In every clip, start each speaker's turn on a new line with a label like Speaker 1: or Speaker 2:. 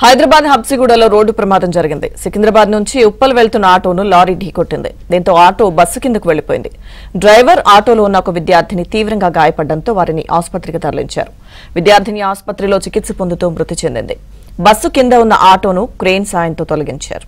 Speaker 1: Hyderabad హబ్సిగూడలో road ప్రమాదం జరిగింది సికింద్రాబాద్ నుంచి ఉప్పల్ వెళ్తున్న ఆటోను లారీ ఢీకొట్టింది దీంతో ఆటో బస్సు కిందకు వెళ్లిపోయింది డ్రైవర్ ఆటోలో ఉన్న ఒక విద్యార్థిని తీవ్రంగా గాయపడడంతో వారిని ఆసుపత్రికి తరలించారు విద్యార్థిని ఆసుపత్రిలో చికిత్స పొందుతూ మృతి చెందింది బస్సు కింద ఉన్న ఆటోను క్రేన్ సాయంతో తొలగించారు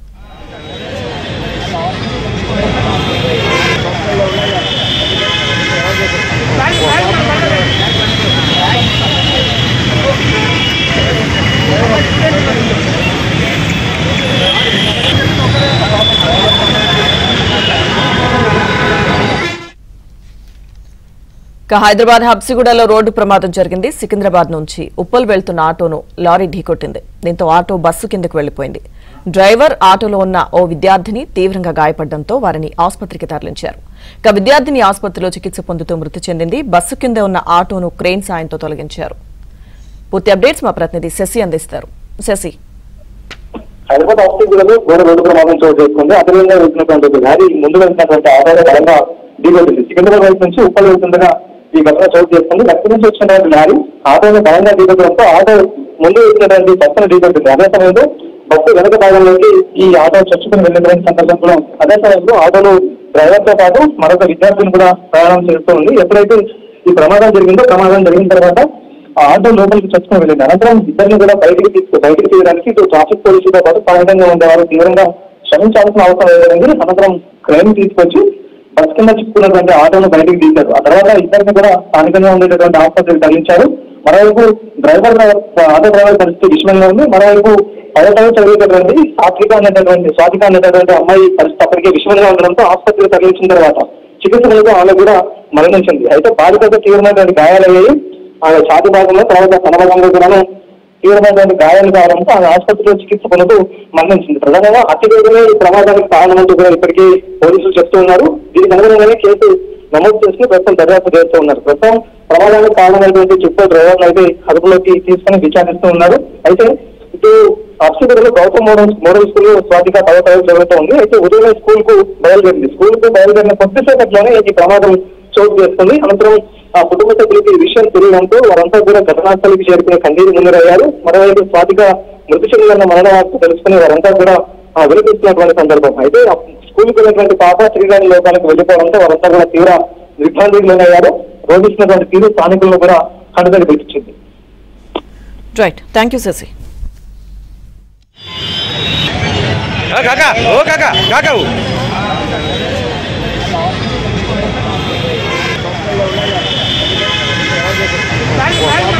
Speaker 1: ఇక హైదరాబాద్ హబ్సిగూడలో రోడ్డు ప్రమాదం జరిగింది సికింద్రాబాద్ నుంచి ఉప్పల్ వెళ్తున్న ఆటోను లారీ ఢీకొట్టింది దీంతో ఆటో బస్సు కిందకు వెళ్లిపోయింది డ్రైవర్ ఆటోలో ఉన్న ఓ విద్యార్థిని తీవ్రంగా గాయపడడంతో వారిని ఆసుపత్రికి తరలించారు ఇక విద్యార్థిని ఆసుపత్రిలో చికిత్స పొందుతూ మృతి చెందింది బస్సు కింద ఉన్న ఆటోను క్రెయిన్ సాయంతో తొలగించారు పూర్తి అప్డేట్స్ మా ప్రతినిధి శశి అందిస్తారు శశి
Speaker 2: హైదరాబాద్ హాస్పిటల్లో ఘోర రోడ్డు ప్రమాదం చోటు చేసుకుంది అదేవిధంగా వెళ్తున్నటువంటి ఒక లారీ ముందు వెళ్తున్నటువంటి ఆదాయ బలంగా ఢీకొట్టింది సికింద్రాబాద్ వైపు నుంచి ఉప్పల్ వెళ్తుండగా ఈ ఘటన చోటు చేసుకుంది లక్ష నుంచి వచ్చినటువంటి లారీ ఆటోని బలంగా ఢీకొట్టడంతో ఆటో ముందు వెళ్తున్నటువంటి బస్సును ఢీకొట్టింది అదే సమయంలో బస్సు వెనక భాగంలోకి ఈ ఆటో చచ్చుకుని వెళ్ళినటువంటి సందర్భంలో అదే సమయంలో ఆటోలో డ్రైవర్ తో పాటు మరొక విద్యార్థిని కూడా ప్రయాణం చేస్తూ ఉంది ఎప్పుడైతే ఈ ప్రమాదం జరిగిందో ప్రమాదం జరిగిన తర్వాత ఆ ఆటో లోపలికి చచ్చుకుని వెళ్ళింది అనంతరం ఇద్దరిని కూడా బయటికి తీసుకు బయటికి తీయడానికి ఇటు ట్రాఫిక్ పోలీసులతో పాటు స్థానికంగా ఉండేవారు తీవ్రంగా శ్రమించాల్సిన అవసరం లేదండి అనంతరం క్రైమ్ తీసుకొచ్చి బస్ కింద చిక్కుకున్నటువంటి ఆటోను బయటికి తీశారు ఆ తర్వాత ఇద్దరిని కూడా స్థానికంగా ఉండేటటువంటి ఆసుపత్రికి తరలించారు మరోవైపు డ్రైవర్ ఆటో డ్రైవర్ పరిస్థితి విషమంగా ఉంది మరోవైపు పదవ చదివేటటువంటి సాత్విక అనేటటువంటి స్వాతిక అనేటటువంటి అమ్మాయి పరిస్థితి అప్పటికే విషమంగా ఉండడంతో ఆసుపత్రికి తరలించిన తర్వాత చికిత్స నిమిత్తం ఆమె కూడా మరణించింది అయితే బాధితకు తీవ్రమైనటువంటి గాయాలయ్యాయి ఆమె ఛాతి భాగంలో తర్వాత తన భాగంలో కూడాను తీవ్రమైనటువంటి గాయాలు కావడంతో ఆమె ఆసుపత్రిలో చికిత్స పొందుతూ మరణించింది ప్రధానంగా అతివేగమే ఈ ప్రమాదానికి కారణమంటూ కూడా ఇప్పటికీ పోలీసులు చెప్తూ ఉన్నారు దీనికి అనుగుణంగానే కేసు నమోదు చేసి ప్రస్తుతం దర్యాప్తు చేస్తూ ఉన్నారు ప్రస్తుతం ప్రమాదానికి కారణమైనటువంటి చుట్టూ డ్రైవర్లు అయితే అదుపులోకి తీసుకుని విచారిస్తూ ఉన్నారు అయితే ఇటు అప్సిగూడలో గౌతమ్ మోడల్ మోడల్ స్కూల్ స్వాతిగా పదో తరగతి చదువుతూ ఉంది అయితే ఉదయం స్కూల్ కు బయలుదేరింది స్కూల్ కు బయలుదేరిన కొద్దిసేపట్లోనే ఈ ప్రమాదం చోటు చేసుకుంది అనంతరం ఆ కుటుంబ సభ్యులకి ఈ విషయం తెలియడంతో వారంతా కూడా ఘటనాస్థలికి చేరుకుని కన్నీరు ముందరయ్యారు మరోవైపు స్వాతిక మృతి చెందిన మరణ వార్త తెలుసుకుని వారంతా కూడా ఆ, వినిపిస్తున్నటువంటి సందర్భం అయితే ఆ స్కూల్ కు వెళ్ళినటువంటి పాప శ్రీరాణి లోకానికి వెళ్ళిపోవడంతో వారంతా కూడా తీవ్ర దిగ్భ్రాంతికి లోనయ్యారు రోధిస్తున్నటువంటి తీరు స్థానికులను కూడా కనుగొని పిలిచింది
Speaker 1: రైట్ థ్యాంక్ యూ శశి
Speaker 3: ఆ, కాకా ఓ కాకా కాకా ఓ.
Speaker 4: Dale, dale.